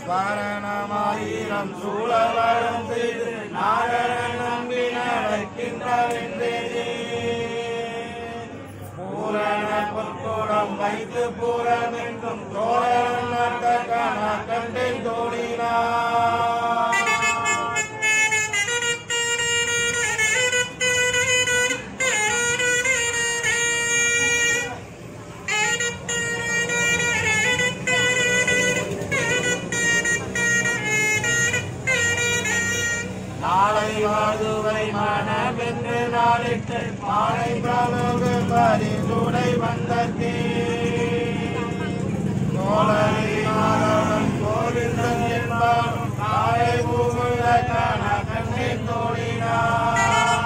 ஸ்மரணமாயிரம் சூழவரம் செய்து நாரணன் நம்பி நடக்கின்றே பூரண பொற்கோடம் வைத்து பூரம் என்றும் தோழன் நட்டக்கான கண்டை தோழினார் நாளை வாதுவை மனமென்று நாளிட்டு மாலை பிரபு பரிசுடை வந்தத்தே சோழரை மாதவன் கோவிந்தன் என்பான் நாளை பூமுல காண கண்ணை தோழினார்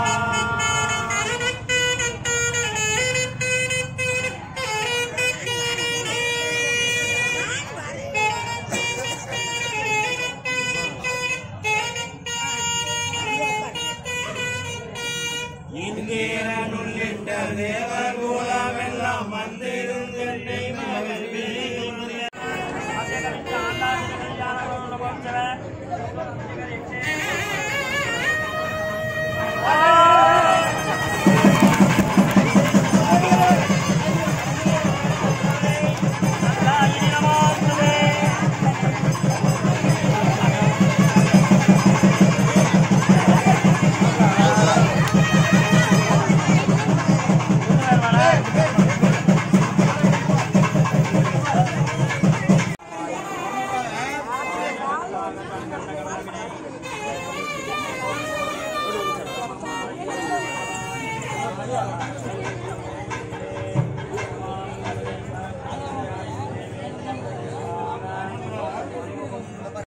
இந்திரன் உள்ளிட்ட தேவர் குலமெல்லாம் வந்திருந்தென்னை மகன்